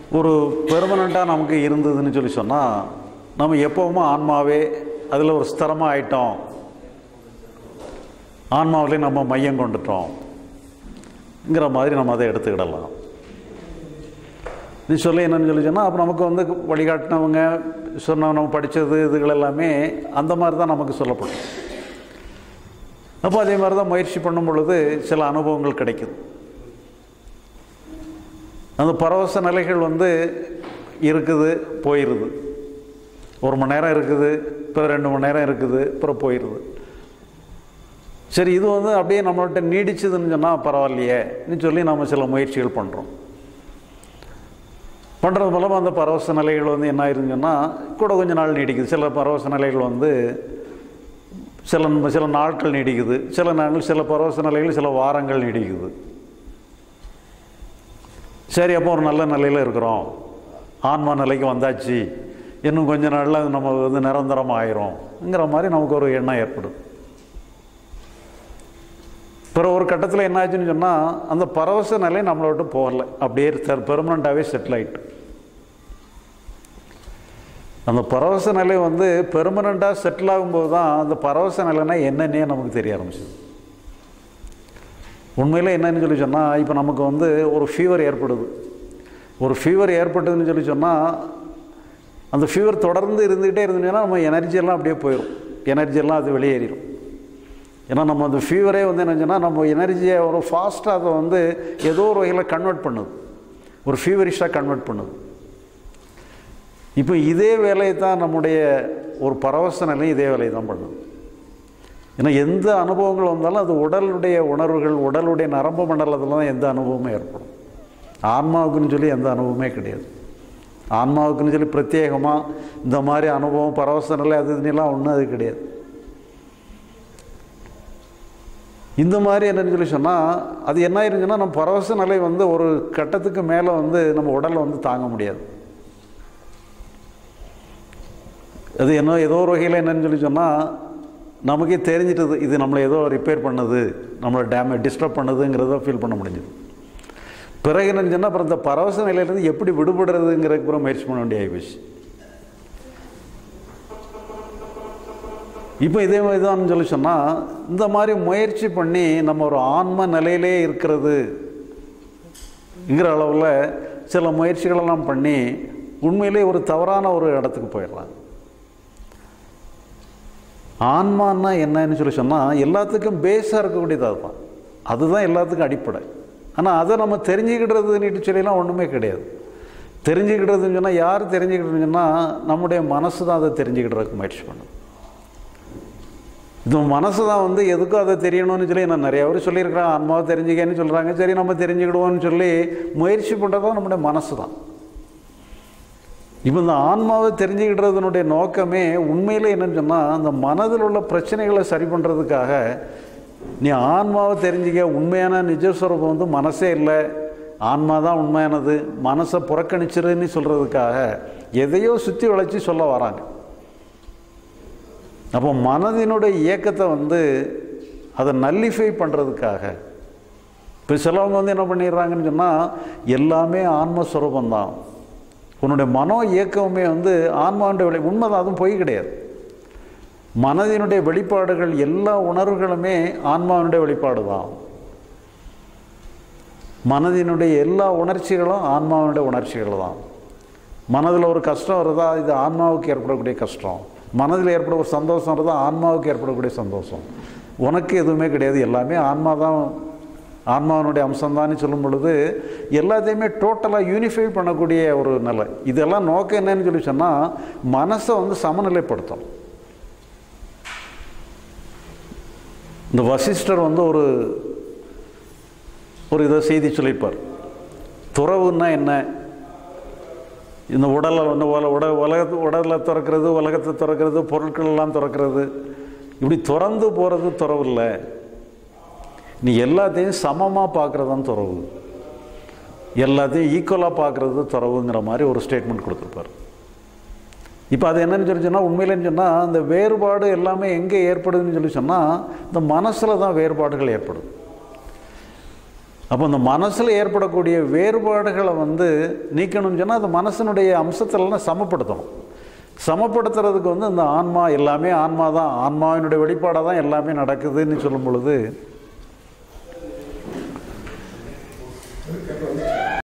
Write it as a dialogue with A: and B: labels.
A: ஒரு பெர்மனண்ட்டாக நமக்கு இருந்ததுன்னு சொல்லி சொன்னால் நம்ம எப்போவுமே ஆன்மாவே அதில் ஒரு ஸ்திரமாக ஆயிட்டோம் ஆன்மாவிலே நம்ம மையம் கொண்டுட்டோம்ங்கிற மாதிரி நம்ம அதை எடுத்துக்கிடலாம் நீ சொல்ல என்னன்னு சொல்லி சொன்னால் அப்போ நமக்கு வந்து வழிகாட்டினவங்க சொன்ன நம்ம படித்தது இதுகள் எல்லாமே அந்த மாதிரி தான் நமக்கு சொல்லப்படும் அப்போ அதே மாதிரி தான் முயற்சி பண்ணும் பொழுது சில அனுபவங்கள் கிடைக்குது அந்த பரவச நிலைகள் வந்து இருக்குது போயிடுது ஒரு மணி நேரம் இருக்குது அப்புறம் ரெண்டு மணி நேரம் இருக்குது அப்புறம் போயிடுது சரி இது வந்து அப்படியே நம்மள்ட்ட நீடிச்சதுன்னு சொன்னால் பரவாயில்லையேன்னு சொல்லி நம்ம சில முயற்சிகள் பண்ணுறோம் பண்ணுறது மூலமாக அந்த பரவச நிலைகள் வந்து என்ன ஆயிருன்னு சொன்னால் கூட கொஞ்ச நாள் நீடிக்குது சில பரவச நிலைகள் வந்து சில சில நாட்கள் நீடிக்குது சில நாட்கள் சில பரவச நிலைகள் சில வாரங்கள் நீடிக்குது சரி அப்போ ஒரு நல்ல நிலையில் இருக்கிறோம் ஆன்மா நிலைக்கு வந்தாச்சு இன்னும் கொஞ்ச நாளில் அது நம்ம வந்து நிரந்தரம் ஆயிரோம்ங்கிற மாதிரி நமக்கு ஒரு எண்ணம் ஏற்படும் பிறகு ஒரு கட்டத்தில் என்ன ஆச்சுன்னு சொன்னால் அந்த பரவச நிலை நம்மளை விட்டு போகல அப்படியே பெர்மனண்ட்டாகவே செட்டில் ஆயிட்டு அந்த பரவச நிலை வந்து பெர்மனண்ட்டாக செட்டில் ஆகும்போது தான் அந்த பரவச நிலைனா என்னன்னே நமக்கு தெரிய ஆரம்பிச்சது உண்மையில் என்னன்னு சொல்லி சொன்னால் இப்போ நமக்கு வந்து ஒரு ஃபீவர் ஏற்படுது ஒரு ஃபீவர் ஏற்பட்டதுன்னு சொல்லி சொன்னால் அந்த ஃபீவர் தொடர்ந்து இருந்துக்கிட்டே இருந்துச்சுன்னா நம்ம எனர்ஜியெல்லாம் அப்படியே போயிடும் எனர்ஜியெல்லாம் அது வெளியேறிடும் ஏன்னா நம்ம அந்த ஃபீவரே வந்து என்னச்சுன்னா நம்ம எனர்ஜியை ஒரு ஃபாஸ்ட்டாக அதை வந்து ஏதோ ஒரு வகையில் கன்வெர்ட் பண்ணுது ஒரு ஃபீவரிஷாக கன்வெர்ட் பண்ணுது இப்போ இதே வேலையை தான் நம்முடைய ஒரு பரவச நிலை இதே வேலையை தான் பண்ணுது ஏன்னா எந்த அனுபவங்கள் வந்தாலும் அது உடலுடைய உணர்வுகள் உடலுடைய நரம்பு மண்டலத்தில் தான் எந்த அனுபவமும் ஏற்படும் ஆன்மாவுக்குன்னு சொல்லி எந்த அனுபவமே கிடையாது ஆன்மாவுக்குன்னு சொல்லி பிரத்யேகமாக இந்த மாதிரி அனுபவம் பரவச நிலை அது இதுலாம் ஒன்றும் அது கிடையாது இந்த மாதிரி என்னன்னு சொல்லி சொன்னால் அது என்ன ஆயிருந்துச்சுன்னா நம்ம பரவச நிலை வந்து ஒரு கட்டத்துக்கு மேலே வந்து நம்ம உடலை வந்து தாங்க முடியாது அது என்ன ஏதோ ஒரு வகையில் என்னன்னு சொல்லி சொன்னால் நமக்கே தெரிஞ்சிட்டது இது நம்மளை ஏதோ ரிப்பேர் பண்ணுது நம்மளை டேமேஜ் டிஸ்டர்ப் பண்ணுதுங்கிறத ஃபீல் பண்ண முடிஞ்சுது பிறகு என்னன்னு சொன்னால் அப்புறம் இந்த பரவச நிலையிலேருந்து எப்படி விடுபடுறதுங்கிறதுக்கு அப்புறம் முயற்சி பண்ண வேண்டிய ஆகிப்போச்சு இப்போ இதே மாதிரி தான் சொல்லி சொன்னால் இந்த மாதிரி முயற்சி பண்ணி நம்ம ஒரு ஆன்ம நிலையிலே இருக்கிறதுங்கிற அளவில் சில முயற்சிகளெல்லாம் பண்ணி உண்மையிலே ஒரு தவறான ஒரு இடத்துக்கு போயிடுறாங்க ஆன்மான்னா என்னன்னு சொல்லி சொன்னால் எல்லாத்துக்கும் பேஸாக இருக்கக்கூடியது அதுதான் அதுதான் எல்லாத்துக்கும் அடிப்படை ஆனால் அதை நம்ம தெரிஞ்சுக்கிட்டதுன்னு சொல்லிலாம் ஒன்றுமே கிடையாது தெரிஞ்சுக்கிட்டதுன்னு சொன்னால் யார் தெரிஞ்சுக்கிட்டதுன்னு சொன்னால் நம்முடைய மனசு தான் அதை தெரிஞ்சுக்கிட்டதுக்கு முயற்சி பண்ணுது இது மனசு தான் வந்து எதுக்கும் அதை தெரியணும்னு சொல்லி நான் நிறைய பேர் சொல்லியிருக்கிறேன் ஆன்மாவை தெரிஞ்சுக்கன்னு சொல்கிறாங்க சரி நம்ம தெரிஞ்சுக்கிடுவோம்னு சொல்லி முயற்சி பண்ணுறது நம்முடைய மனசு தான் இப்போ இந்த ஆன்மாவை தெரிஞ்சுக்கிட்டதனுடைய நோக்கமே உண்மையில் என்னன்னு சொன்னால் அந்த மனதில் உள்ள பிரச்சனைகளை சரி பண்ணுறதுக்காக நீ ஆன்மாவை தெரிஞ்சிக்க உண்மையான நிஜஸ்வரூபம் வந்து மனசே இல்லை ஆன்மா தான் உண்மையானது மனசை புறக்கணிச்சிருன்னு சொல்கிறதுக்காக எதையோ சுற்றி வளைச்சி சொல்ல வராங்க அப்போ மனதினுடைய இயக்கத்தை வந்து அதை நல்லிஃபை பண்ணுறதுக்காக இப்போ சிலவங்க வந்து என்ன பண்ணிடுறாங்கன்னு சொன்னால் எல்லாமே ஆன்மஸ்வரூபம் தான் உன்னுடைய மனோ இயக்கமே வந்து ஆன்மாவுடைய வெளி உண்மைதான் அதுவும் பொய் கிடையாது மனதினுடைய வெளிப்பாடுகள் எல்லா உணர்வுகளுமே ஆன்மாவினுடைய வெளிப்பாடு தான் மனதினுடைய எல்லா உணர்ச்சிகளும் ஆன்மாவினுடைய உணர்ச்சிகள் தான் மனதில் ஒரு கஷ்டம் வருதா இது ஆன்மாவுக்கு ஏற்படக்கூடிய கஷ்டம் மனதில் ஏற்பட ஒரு சந்தோஷம் வருதா ஆன்மாவுக்கு ஏற்படக்கூடிய சந்தோஷம் உனக்கு எதுவுமே கிடையாது எல்லாமே ஆன்மா தான் ஆன்மாவினுடைய அம்சம்தான்னு சொல்லும் பொழுது எல்லாத்தையுமே டோட்டலாக யூனிஃபை பண்ணக்கூடிய ஒரு நிலை இதெல்லாம் நோக்கம் என்னன்னு சொல்லி சொன்னால் மனசை வந்து சமநிலைப்படுத்தும் இந்த வசிஷ்டர் வந்து ஒரு ஒரு இதை செய்தி சொல்லியிருப்பார் துறவுன்னா என்ன இந்த உடலை வந்து உல உட உலகத்து உடலை திறக்கிறது உலகத்தை திறக்கிறது பொருட்கள் எல்லாம் திறக்கிறது இப்படி திறந்து போகிறது துறவு இல்லை நீ எல்லாத்தையும் சமமாக பார்க்குறது தான் துறவு எல்லாத்தையும் ஈக்குவலாக பார்க்குறது துறவுங்கிற மாதிரி ஒரு ஸ்டேட்மெண்ட் கொடுத்துருப்பார் இப்போ அது என்னன்னு சொல்லி சொன்னால் உண்மையிலேன்னு சொன்னால் அந்த வேறுபாடு எல்லாமே எங்கே ஏற்படுதுன்னு சொல்லி சொன்னால் இந்த மனசில் தான் வேறுபாடுகள் ஏற்படும் அப்போ அந்த மனசில் ஏற்படக்கூடிய வேறுபாடுகளை வந்து நீக்கணும்னு சொன்னால் அது மனசனுடைய அம்சத்திலலாம் சமப்படுத்தணும் சமப்படுத்துறதுக்கு வந்து இந்த ஆன்மா எல்லாமே ஆன்மா தான் ஆன்மாவினுடைய வெளிப்பாடாக தான் எல்லாமே நடக்குதுன்னு சொல்லும் பொழுது
B: அது